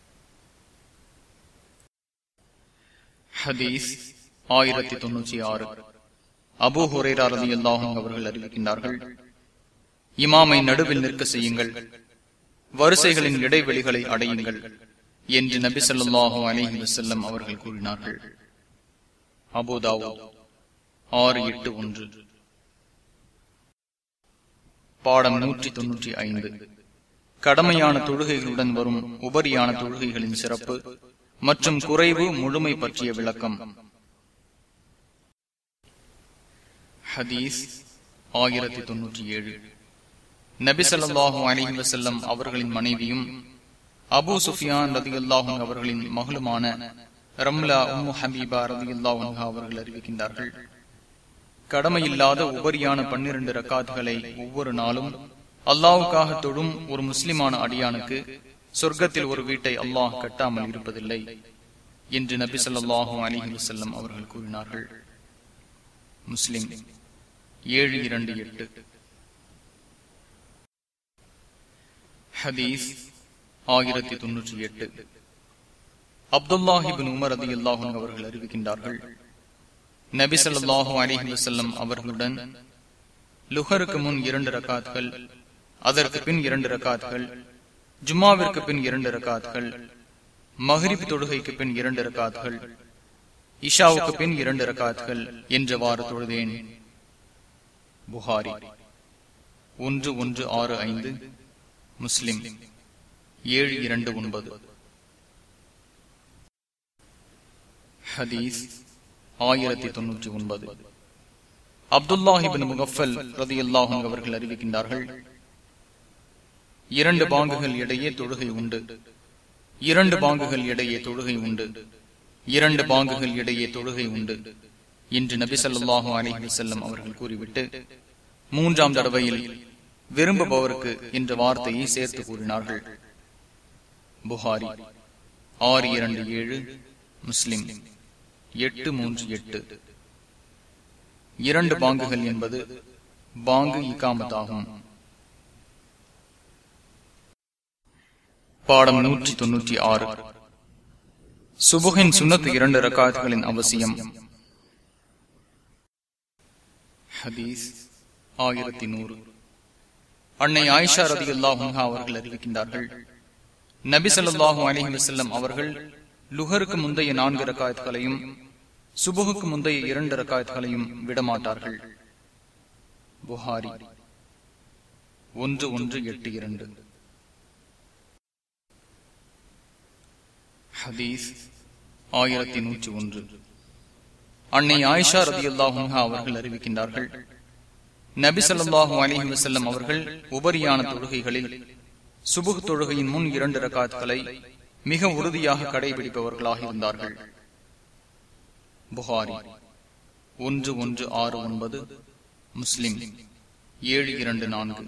ஹதீஸ் ஆயிரத்தி தொன்னூற்றி ஆறு அபு ஹுரேரா ரதி அல்லாஹும் அவர்கள் அறிவிக்கின்றார்கள் இமாமை நடுவில் நிற்க செய்யுங்கள் வரிசைகளின் இடைவெளிகளை அடையுங்கள் என்று நபி சொல்லாஹு அலிஹி வசல்லம் அவர்கள் கூறினார்கள் அபுதாவோ ஆறு எட்டு ஒன்று பாடம் நூற்றி தொன்னூற்றி ஐந்து கடமையான தொழுகைகளுடன் வரும் உபரியான தொழுகைகளின் சிறப்பு மற்றும் குறைவு முழுமை பற்றிய விளக்கம் ஹதீஸ் ஆயிரத்தி தொன்னூற்றி ஏழு நபிசல்லாஹு அலிஹி வசல்லம் அவர்களின் மனைவியும் அபு சுஃபியான் ரதி அல்லாஹும் அவர்களின் மகளுமான ரம்லா உம்மு ஹபீபா ரதி அல்லாஹும் அவர்கள் அறிவிக்கின்றார்கள் கடமையில்லாத உபரியான பன்னிரண்டு ரக்காத்துகளை ஒவ்வொரு நாளும் அல்லாவுக்காக தொடும் ஒரு முஸ்லிமான அடியானுக்கு சொர்க்கத்தில் ஒரு வீட்டை அல்லாஹ் கட்டாமல் இருப்பதில்லை என்று நபி சொல்லாஹு அலிஹி வசல்லம் அவர்கள் கூறினார்கள் முஸ்லிம் ஏழு இரண்டு எட்டு ஹதீஸ் ஆயிரத்தி தொன்னூற்றி எட்டு அப்துல்லாஹிபின் உமர் அதி அல்லாஹும் அவர்கள் அறிவிக்கின்றார்கள் நபி சொல்லாஹு அலிஹி வசல்லம் அவர்களுடன் லுஹருக்கு முன் இரண்டு ரகாத்கள் அதற்கு பின் இரண்டு ரகாத்கள் ஜும்மாவிற்கு பின் இரண்டு ரகாத்கள் மஹரிப் தொழுகைக்கு பின் இரண்டு ரகாத்கள் இஷாவுக்கு பின் இரண்டு ரகாத்கள் என்றவாறு தொழுதேன் புகாரி ஒன்று ஒன்று ஆறு ஐந்து முஸ்லிம் ஏழு இரண்டு ஒன்பது ஹதீஸ் ஆயிரத்தி தொன்னூற்றி ஒன்பது அப்துல்லாஹிபின் முகஃபல் ரதி அல்லாஹும் அவர்கள் அறிவிக்கின்றார்கள் இரண்டு பாங்குகள் இடையே தொழுகை உண்டு இரண்டு பாங்குகள் இடையே தொழுகை உண்டு இரண்டு பாங்குகள் இடையே தொழுகை உண்டு என்று நபி சொல்லாஹு அலிஹி செல்லம் அவர்கள் கூறிவிட்டு மூன்றாம் தடவையில் விரும்புபவருக்கு என்ற வார்த்தையை சேர்த்து கூறினார்கள் புகாரி ஆறு இரண்டு ஏழு முஸ்லிம் எட்டு மூன்று எட்டு இரண்டு பாங்குகள் என்பது பாங்கு இக்காமத்தாகும் பாடம் நூற்றி தொன்னூற்றி ஆறு சுபுகின் சுண்ணத்து இரண்டு ரக்காத்துகளின் அவசியம் ஹதீஸ் ஆயிரத்தி நூறு அன்னை ஆயிஷா ரதி அல்லாஹா அவர்கள் அறிவிக்கின்றார்கள் நபி சொல்லாஹு அலிஹி வசல்லம் அவர்கள் லுகருக்கு முந்தைய நான்கு ரக்காயத்களையும் சுபுகுக்கு முந்தைய இரண்டு ரக்காயத்களையும் விடமாட்டார்கள் புகாரி ஒன்று ஒன்று எட்டு இரண்டு ஹதீஸ் ஆயிரத்தி நூற்றி ஒன்று அன்னை ஆயிஷா ரதி அல்லாஹா அவர்கள் அறிவிக்கின்றார்கள் நபி சொல்லாஹு அலிஹி வசல்லம் அவர்கள் உபரியான தொழுகைகளில் சுபுகு தொழுகையின் முன் இரண்டு ரகாத்களை மிக உறுதியாக கடைபிடிப்பவர்களாக இருந்தார்கள் புகாரி ஒன்று ஒன்று ஆறு ஒன்பது முஸ்லிம் ஏழு இரண்டு நான்கு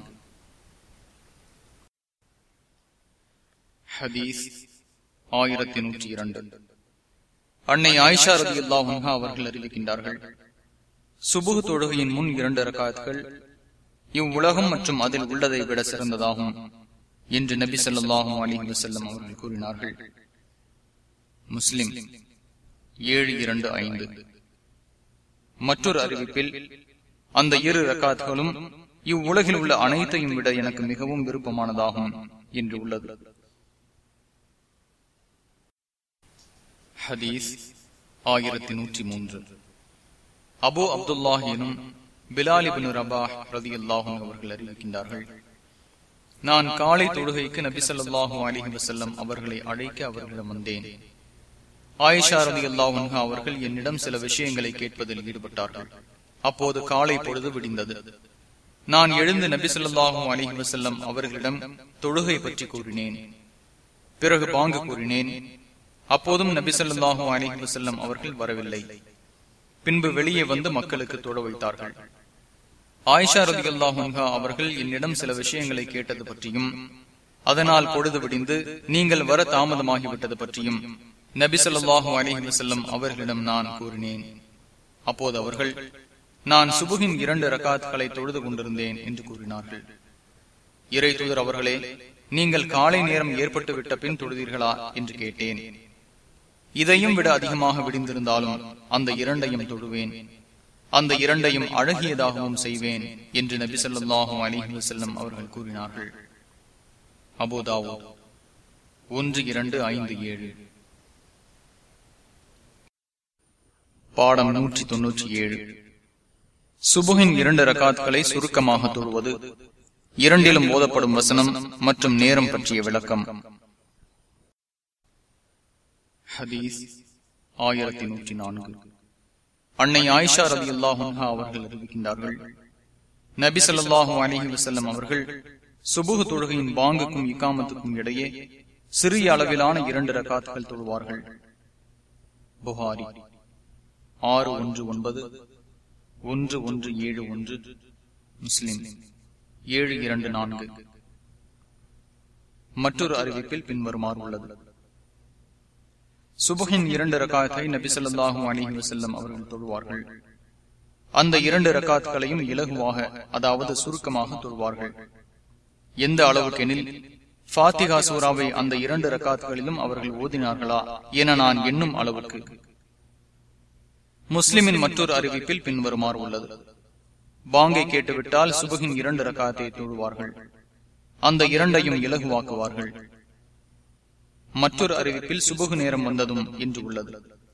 ஹதீஸ் ஆயிரத்தி நூற்றி இரண்டு அன்னை ஆயிஷா ரதி அல்லாஹா அவர்கள் அறிவிக்கின்றார்கள் சுபுகு தொழுகையின் முன் இரண்டு ரகாத்கள் இவ்வுலகம் மற்றும் அதில் உள்ளதை விட சிறந்ததாகும் என்று நபி சொல்லாஹும் அலி வசல்லம் அவர்கள் கூறினார்கள் முஸ்லிம் ஏழு இரண்டு ஐந்து மற்றொரு அறிவிப்பில் அந்த இரு ரக்காத்களும் இவ்வுலகில் உள்ள அனைத்தையும் விட எனக்கு மிகவும் விருப்பமானதாகும் என்று உள்ளது ஹதீஸ் ஆயிரத்தி நூற்றி மூன்று அபு அப்துல்லாஹ் எனும் பிலாலிபின் ரபாஹ் ரதி அல்லாஹும் அவர்கள் அறிவிக்கின்றார்கள் நான் காலை தொழுகைக்கு நபி சொல்லாஹு அலிஹி வசல்லம் அவர்களை அழைக்க அவர்களிடம் வந்தேன் ஆயிஷா ரதி அல்லாஹ் அவர்கள் என்னிடம் சில விஷயங்களை கேட்பதில் ஈடுபட்டார்கள் அப்போது காலை பொழுது விடிந்தது நான் எழுந்து நபி சொல்லாஹு அலிஹி வசல்லம் அவர்களிடம் தொழுகை பற்றி கூறினேன் பிறகு பாங்கு கூறினேன் அப்போதும் நபி சொல்லாஹு அலிஹி வசல்லம் அவர்கள் வரவில்லை பின்பு வெளியே வந்து மக்களுக்கு தொழ வைத்தார்கள் ஆயிஷா ரதி அல்லாஹா அவர்கள் என்னிடம் சில விஷயங்களை கேட்டது பற்றியும் அதனால் பொழுது விடிந்து நீங்கள் வர தாமதமாகிவிட்டது பற்றியும் நபி சொல்லாஹு அலிஹி வசல்லம் அவர்களிடம் நான் கூறினேன் அப்போது அவர்கள் நான் சுபுகின் இரண்டு ரகாத்களை தொழுது கொண்டிருந்தேன் என்று கூறினார்கள் இறை தூதர் அவர்களே நீங்கள் காலை நேரம் ஏற்பட்டு விட்ட பின் தொழுதீர்களா என்று கேட்டேன் இதையும் விட அதிகமாக விடிந்திருந்தாலும் அந்த இரண்டையும் தொழுவேன் அந்த இரண்டையும் அழகியதாகவும் செய்வேன் என்று நபி சொல்லாஹும் அலிஹி வசல்லம் அவர்கள் கூறினார்கள் அபோதாவோ ஒன்று இரண்டு ஐந்து ஏழு பாடம் நூற்றி தொன்னூற்றி ஏழு சுபுகின் இரண்டு ரகாத்களை சுருக்கமாக தொழுவது இரண்டிலும் ஓதப்படும் வசனம் மற்றும் நேரம் பற்றிய விளக்கம் ஹதீஸ் ஆயிரத்தி நூற்றி நான்கு அன்னை ஆயிஷா ரதி அல்லாஹா அவர்கள் அறிவிக்கின்றார்கள் நபி சொல்லாஹு அலஹி வசல்லம் அவர்கள் சுபுகு தொழுகையின் பாங்குக்கும் இக்காமத்துக்கும் இடையே சிறிய அளவிலான இரண்டு ரகாத்துகள் தொழுவார்கள் புகாரி ஆறு ஒன்று ஒன்பது ஒன்று ஒன்று ஏழு ஒன்று முஸ்லிம் ஏழு இரண்டு நான்கு மற்றொரு அறிவிப்பில் பின்வருமாறு உள்ளது சுபகின் இரண்டு ரகாத்தை நபிசல்லாஹூ அலிஹி வசல்லம் அவர்கள் தொழுவார்கள் அந்த இரண்டு ரகாத்களையும் இலகுவாக அதாவது சுருக்கமாக தொழுவார்கள் எந்த அளவுக்கெனில் பாத்திகா சூராவை அந்த இரண்டு ரகாத்களிலும் அவர்கள் ஓதினார்களா என நான் எண்ணும் அளவுக்கு முஸ்லிமின் மற்றொரு அறிவிப்பில் பின்வருமாறு உள்ளது பாங்கை கேட்டுவிட்டால் சுபகின் இரண்டு ரகாத்தை தொழுவார்கள் அந்த இரண்டையும் இலகுவாக்குவார்கள் மற்றொரு அறிவிப்பில் சுபகு நேரம் வந்ததும் என்று உள்ளது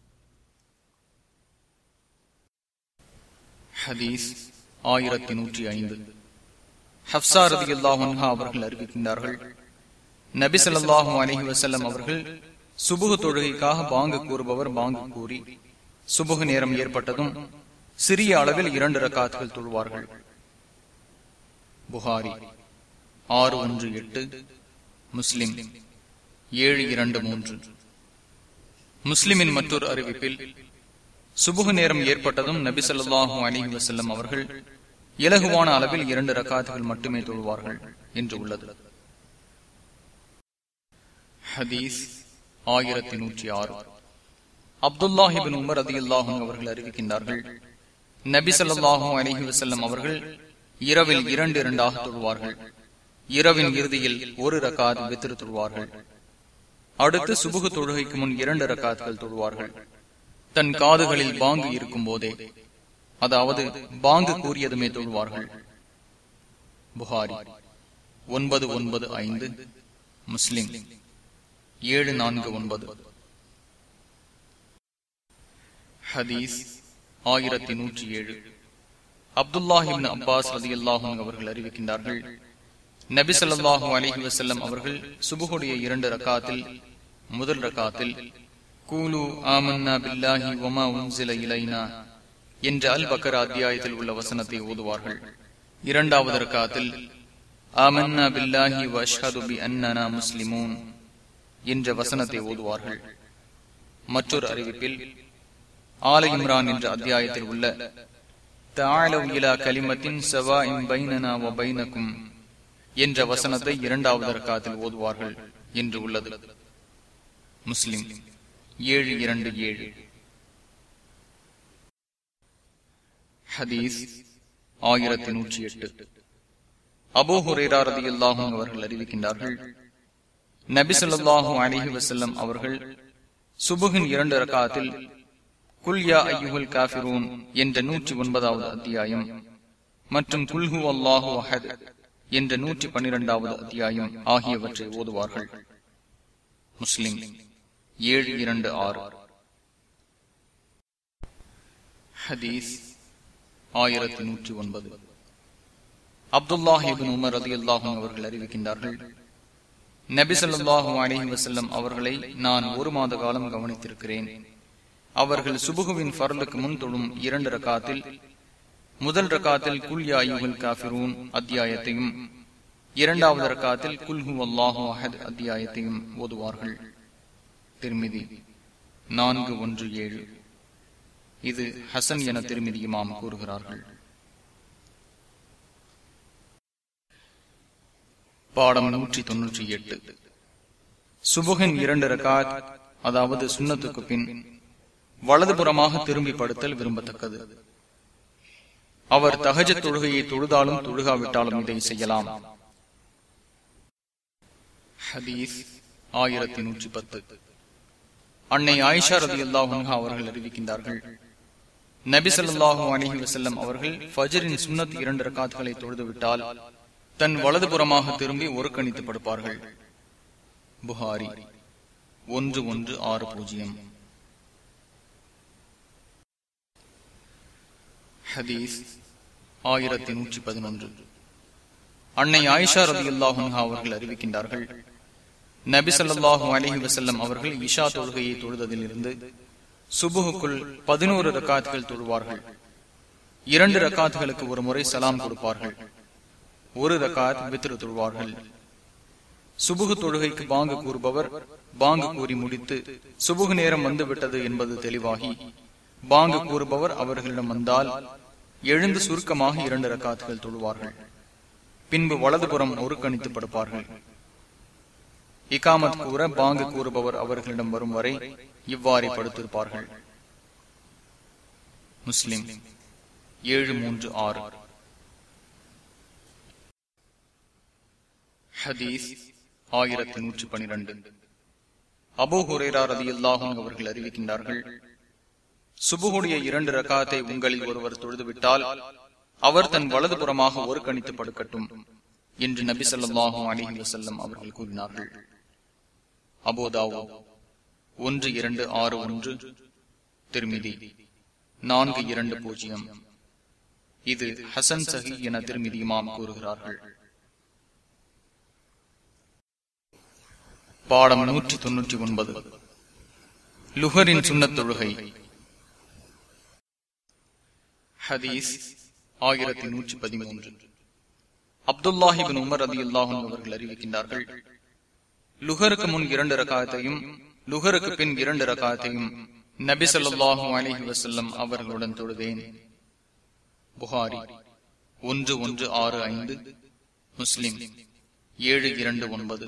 ஹதீஸ் ஆயிரத்தி நூற்றி ஐந்து ஹப்சா ரதி அல்லாஹா அவர்கள் அறிவிக்கின்றார்கள் நபி சொல்லாஹு அலஹி வசல்லம் அவர்கள் சுபுகு தொழுகைக்காக பாங்கு கூறுபவர் பாங்கு கூறி சுபுகு நேரம் ஏற்பட்டதும் சிறிய அளவில் இரண்டு ரக்காத்துகள் தொழுவார்கள் புகாரி ஆறு ஒன்று எட்டு முஸ்லிம் ஏழு இரண்டு மூன்று முஸ்லிமின் மற்றொரு அறிவிப்பில் சுபுகு நேரம் ஏற்பட்டதும் நபி சொல்லாஹு அலிஹி வசல்லம் அவர்கள் இலகுவான அளவில் இரண்டு ரக்காத்துகள் மட்டுமே தொழுவார்கள் என்று உள்ளது ஹதீஸ் ஆயிரத்தி நூற்றி ஆறு அப்துல்லாஹிபின் உமர் அதி அல்லாஹும் அவர்கள் அறிவிக்கின்றார்கள் நபி சொல்லாஹு அலிஹி வசல்லம் அவர்கள் இரவில் இரண்டு இரண்டாக தொழுவார்கள் இரவின் இறுதியில் ஒரு ரக்காத் வித்திரு தொழுவார்கள் அடுத்து சுபுகு தொழுகைக்கு முன் இரண்டு ரக்காத்துகள் தொழுவார்கள் தன் காதுகளில் பாங்கு இருக்கும் போதே அதாவது பாங்கு கூறியதுமே தொழுவார்கள் புகாரி ஒன்பது ஒன்பது ஐந்து முஸ்லிம் ஏழு நான்கு ஒன்பது ஹதீஸ் ஆயிரத்தி நூற்றி ஏழு அப்துல்லாஹிபின் அப்பாஸ் ரதி அல்லாஹும் அவர்கள் அறிவிக்கின்றார்கள் நபி சொல்லாஹு அலிஹி வசல்லம் அவர்கள் சுபுகுடைய இரண்டு ரக்காத்தில் முதல் ரக்காத்தில் கூலு ஆமன்னா பில்லாஹி ஒமா உன்சில இலைனா என்ற அல் பக்கர் அத்தியாயத்தில் உள்ள வசனத்தை ஓதுவார்கள் இரண்டாவது ரக்காத்தில் ஆமன்னா பில்லாஹி வஷ்ஹது பி அன்னனா முஸ்லிமூன் என்ற வசனத்தை ஓதுவார்கள் மற்றொரு அறிவிப்பில் ஆல இம்ரான் என்ற அத்தியாயத்தில் உள்ள தாழவ் இலா கலிமத்தின் சவா இம் பைனனா வ பைனக்கும் என்ற வசனத்தை இரண்டாவது ரக்காத்தில் ஓதுவார்கள் என்று உள்ளது முஸ்லிம் ஏழு இரண்டு ஏழு ஹதீஸ் ஆயிரத்தி நூற்றி எட்டு அபோ ஹுரேரா ரதி அல்லாஹும் அவர்கள் அறிவிக்கின்றார்கள் நபிசல்லாஹு அலிஹி வசல்லம் அவர்கள் சுபுகின் இரண்டு ரகாத்தில் குல்யா ஐயுல் காபிரூன் என்ற நூற்றி ஒன்பதாவது அத்தியாயம் மற்றும் குல்ஹு அல்லாஹு அஹத் என்ற நூற்றி பன்னிரெண்டாவது அத்தியாயம் ஆகியவற்றை ஓதுவார்கள் முஸ்லிம் ஏழு இரண்டு ஆறு ஹதீஸ் ஆயிரத்தி நூற்றி ஒன்பது அப்துல்லாஹிபின் உமர் அலி அல்லாஹும் அவர்கள் அறிவிக்கின்றார்கள் நபிசல்லாஹு அலிஹி வசல்லம் அவர்களை நான் ஒரு மாத காலம் கவனித்திருக்கிறேன் அவர்கள் சுபுகுவின் பரலுக்கு முன் தொழும் இரண்டு ரகாத்தில் முதல் ரகாத்தில் குல் யாயுகள் காபிரூன் அத்தியாயத்தையும் இரண்டாவது ரகாத்தில் குல்ஹு அல்லாஹு அஹத் அத்தியாயத்தையும் ஓதுவார்கள் திருமிதி நான்கு ஒன்று ஏழு இது ஹசன் என திருமிதி இமாம் கூறுகிறார்கள் பாடம் நூற்றி தொன்னூற்றி எட்டு சுபுகின் இரண்டு ரகாத் அதாவது சுண்ணத்துக்கு பின் வலதுபுறமாக திரும்பி படுத்தல் விரும்பத்தக்கது அவர் தகஜ தொழுகையை தொழுதாலும் தொழுகாவிட்டாலும் இதை செய்யலாம் ஹதீஸ் ஆயிரத்தி நூற்றி பத்து அன்னை ஆயிஷா ரதி அல்லாஹா அவர்கள் அறிவிக்கின்றார்கள் நபி சொல்லாஹு அலிஹி வசல்லம் அவர்கள் ஃபஜரின் சுன்னத் இரண்டு ரகாத்துகளை தொழுதுவிட்டால் தன் வலதுபுறமாக திரும்பி ஒரு கணித்து படுப்பார்கள் புகாரி ஒன்று ஒன்று ஆறு பூஜ்ஜியம் ஹதீஸ் ஆயிரத்தி நூற்றி பதினொன்று அன்னை ஆயிஷா ரதி அல்லாஹா அவர்கள் அறிவிக்கின்றார்கள் நபி சொல்லாஹு அலஹி வசல்லம் அவர்கள் இஷா தொழுகையை தொழுததில் இருந்து சுபுகுக்குள் பதினோரு ரக்காத்துகள் தொழுவார்கள் இரண்டு ரக்காத்துகளுக்கு ஒரு முறை சலாம் கொடுப்பார்கள் ஒரு ரக்காத் வித்திரு தொழுவார்கள் சுபுகு தொழுகைக்கு பாங்கு கூறுபவர் பாங்கு கூறி முடித்து சுபுகு நேரம் வந்துவிட்டது என்பது தெளிவாகி பாங்கு கூறுபவர் அவர்களிடம் வந்தால் எழுந்து சுருக்கமாக இரண்டு ரக்காத்துகள் தொழுவார்கள் பின்பு வலதுபுறம் ஒரு கணித்து படுப்பார்கள் இகாமத் கூற பாங்கு கூறுபவர் அவர்களிடம் வரும் வரை இவ்வாறே படுத்திருப்பார்கள் முஸ்லிம் ஏழு மூன்று ஆறு ஹதீஸ் ஆயிரத்தி நூற்றி பனிரெண்டு அபோ ஹுரேரா ரதி அல்லாஹும் அவர்கள் அறிவிக்கின்றார்கள் சுபுகுடைய இரண்டு ரகாத்தை உங்களில் ஒருவர் தொழுதுவிட்டால் அவர் தன் வலது புறமாக ஒரு கணித்து படுக்கட்டும் என்று நபி சொல்லாஹும் அலிஹி வசல்லம் அவர்கள் கூறினார்கள் அபோதாவோ ஒன்று இரண்டு ஆறு ஒன்று திருமிதி நான்கு இரண்டு பூஜ்ஜியம் இது ஹசன் சஹி என திருமிதி இமாம் கூறுகிறார்கள் பாடம் நூற்றி தொன்னூற்றி ஒன்பது லுஹரின் சுண்ணத் தொழுகை ஹதீஸ் ஆயிரத்தி நூற்றி பதிமூன்று அப்துல்லாஹிபின் உமர் அதி அல்லாஹும் அவர்கள் அறிவிக்கின்றார்கள் லுகருக்கு முன் இரண்டு ரகாயத்தையும் லுகருக்கு பின் இரண்டு ரகாயத்தையும் நபி சொல்லாஹு அலிஹி வசல்லம் அவர்களுடன் தொழுதேன் புகாரி ஒன்று ஒன்று ஆறு ஐந்து முஸ்லிம் ஏழு இரண்டு ஒன்பது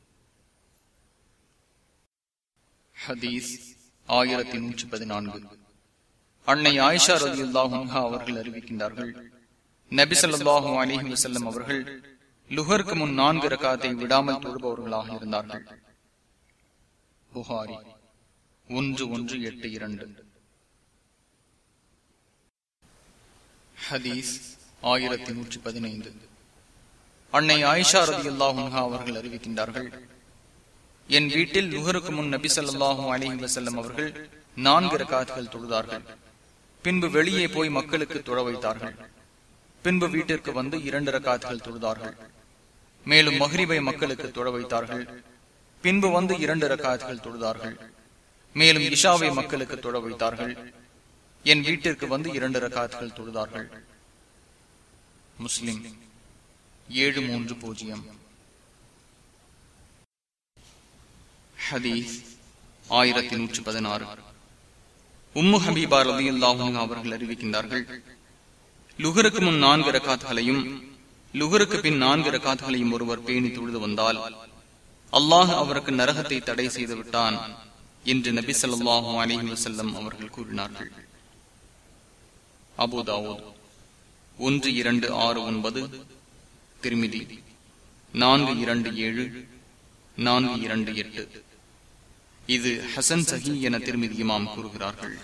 ஹதீஸ் ஆயிரத்தி நூற்றி பதினான்கு அன்னை ஆயிஷா ரதி அல்லாஹா அவர்கள் அறிவிக்கின்றார்கள் நபி சொல்லாஹு அலிஹி வசல்லம் அவர்கள் லுகருக்கு முன் நான்கு ரகாத்தை விடாமல் தொழுபவர்களாக இருந்தார்கள் புகாரி ஒன்று ஒன்று எட்டு இரண்டு ஹதீஸ் ஆயிரத்தி நூற்றி பதினைந்து அன்னை ஆயிஷா ரதி அல்லாஹா அவர்கள் அறிவிக்கின்றார்கள் என் வீட்டில் லுகருக்கு முன் நபி சொல்லாஹும் அலிஹி வசல்லம் அவர்கள் நான்கு ரகாத்துகள் தொழுதார்கள் பின்பு வெளியே போய் மக்களுக்கு தொழ வைத்தார்கள் பின்பு வீட்டிற்கு வந்து இரண்டு ரகாத்துகள் தொழுதார்கள் மேலும் மஹ்ரிபை மக்களுக்கு தொழ வைத்தார்கள் பின்பு வந்து இரண்டு ரகாத்துகள் தொழுதார்கள் மேலும் இஷாவை மக்களுக்கு தொழ வைத்தார்கள் என் வீட்டிற்கு வந்து இரண்டு ரகாத்துகள் தொழுதார்கள் முஸ்லிம் ஏழு மூன்று பூஜ்ஜியம் ஹதீஸ் ஆயிரத்தி நூற்றி பதினாறு உம்மு ஹபீபா ரபி அல்லாஹும் அவர்கள் அறிவிக்கின்றார்கள் லுகருக்கு முன் நான்கு ரகாத்துகளையும் லுகருக்கு பின் நான்கு ரகாத்துகளையும் ஒருவர் பேணி தொழுது வந்தால் அல்லாஹ் அவருக்கு நரகத்தை தடை செய்து விட்டான் என்று நபி சொல்லாஹு அலிஹி வசல்லம் அவர்கள் கூறினார்கள் அபுதாவூத் ஒன்று இரண்டு ஆறு ஒன்பது திருமிதி நான்கு இரண்டு ஏழு நான்கு இரண்டு எட்டு இது ஹசன் சஹி என திருமதி இமாம் கூறுகிறார்கள்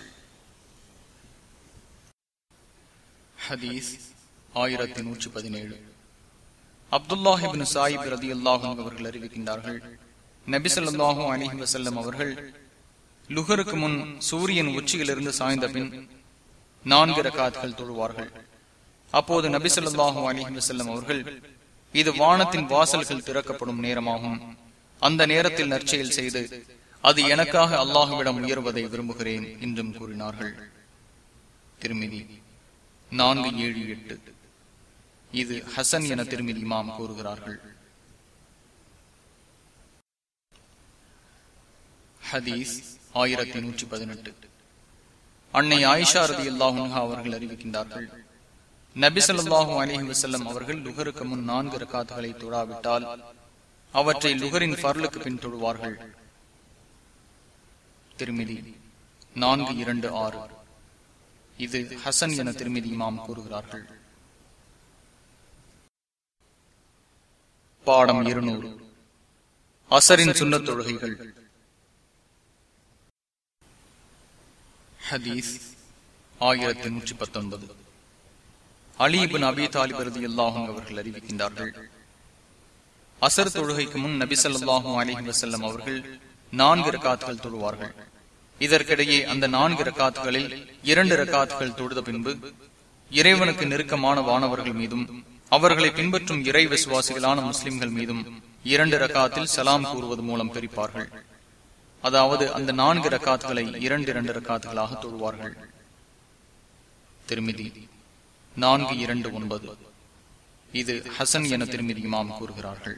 ஹதீஸ் ஆயிரத்தி நூற்றி பதினேழு அப்துல்லாஹிபின் சாயிப் ரதி அல்லாஹும் அவர்கள் அறிவிக்கின்றார்கள் நபிசல்லாஹூ அலிஹி வசல்லம் அவர்கள் லுகருக்கு முன் சூரியன் உச்சியிலிருந்து சாய்ந்த பின் நான்கு ரகாத்கள் தொழுவார்கள் அப்போது நபிசல்லாஹூ அலிஹி வசல்லம் அவர்கள் இது வானத்தின் வாசல்கள் திறக்கப்படும் நேரமாகும் அந்த நேரத்தில் நற்செயல் செய்து அது எனக்காக அல்லாஹுவிடம் உயர்வதை விரும்புகிறேன் என்றும் கூறினார்கள் திருமிதி நான்கு ஏழு எட்டு இது ஹசன் என திருமிதி இமாம் கூறுகிறார்கள் ஹதீஸ் ஆயிரத்தி நூற்றி பதினெட்டு அன்னை ஆயிஷா ரதி அல்லாஹா அவர்கள் அறிவிக்கின்றார்கள் நபி சொல்லாஹு அலிஹி வசல்லம் அவர்கள் லுகருக்கு முன் நான்கு ரக்காத்துகளை தொழாவிட்டால் அவற்றை லுகரின் பர்லுக்கு பின் தொழுவார்கள் திருமிதி நான்கு இரண்டு ஆறு இது ஹசன் என திருமிதி இமாம் கூறுகிறார்கள் பாடம் இருநூறு அசரின் சுண்ணத் தொழுகைகள் ஹதீஸ் ஆயிரத்தி நூற்றி பத்தொன்பது அலீபின் அபி தாலிபரதி அல்லாஹும் அவர்கள் அறிவிக்கின்றார்கள் அசர் தொழுகைக்கு முன் நபி சொல்லாஹும் அலிஹி வசல்லம் அவர்கள் நான்கு ரக்காத்துகள் தொழுவார்கள் இதற்கிடையே அந்த நான்கு ரக்காத்துகளில் இரண்டு ரக்காத்துகள் தொழுத பின்பு இறைவனுக்கு நெருக்கமான வானவர்கள் மீதும் அவர்களை பின்பற்றும் இறை விசுவாசிகளான முஸ்லிம்கள் மீதும் இரண்டு ரக்காத்தில் சலாம் கூறுவது மூலம் பிரிப்பார்கள் அதாவது அந்த நான்கு ரக்காத்துகளை இரண்டு இரண்டு ரக்காத்துகளாக தொழுவார்கள் திருமிதி நான்கு இரண்டு ஒன்பது இது ஹசன் என திருமிதி இமாம் கூறுகிறார்கள்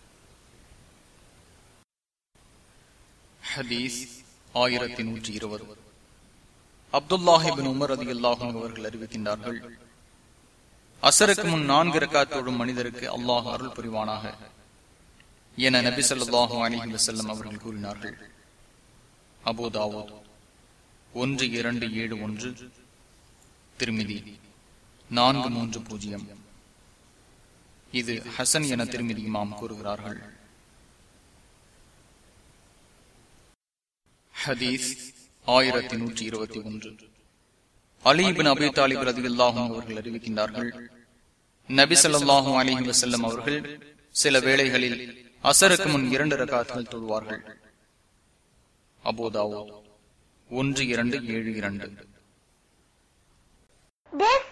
ஹதீஸ் ஆயிரத்தி நூற்றி இருபது அப்துல்லாஹிபின் உமர் அதி அல்லாஹும் அவர்கள் அறிவிக்கின்றார்கள் அசருக்கு முன் நான்கு ரக்காத்தோடும் மனிதருக்கு அல்லாஹ் அருள் புரிவானாக என நபி சொல்லாஹு அலிஹி வசல்லம் அவர்கள் கூறினார்கள் அபோதாவோ ஒன்று இரண்டு ஏழு ஒன்று திருமிதி நான்கு மூன்று பூஜ்ஜியம் இது ஹசன் என திருமிதி இமாம் கூறுகிறார்கள் ஹதீஸ் ஆயிரத்தி நூற்றி இருபத்தி ஒன்று அலிபின் அபி தாலிப் ரதியுல்லாஹும் அவர்கள் அறிவிக்கின்றார்கள் நபி சொல்லாஹும் அலிஹி வசல்லம் அவர்கள் சில வேளைகளில் அசருக்கு முன் இரண்டு ரகாத்துகள் தொழுவார்கள் அபோதாவோ ஒன்று இரண்டு ஏழு இரண்டு This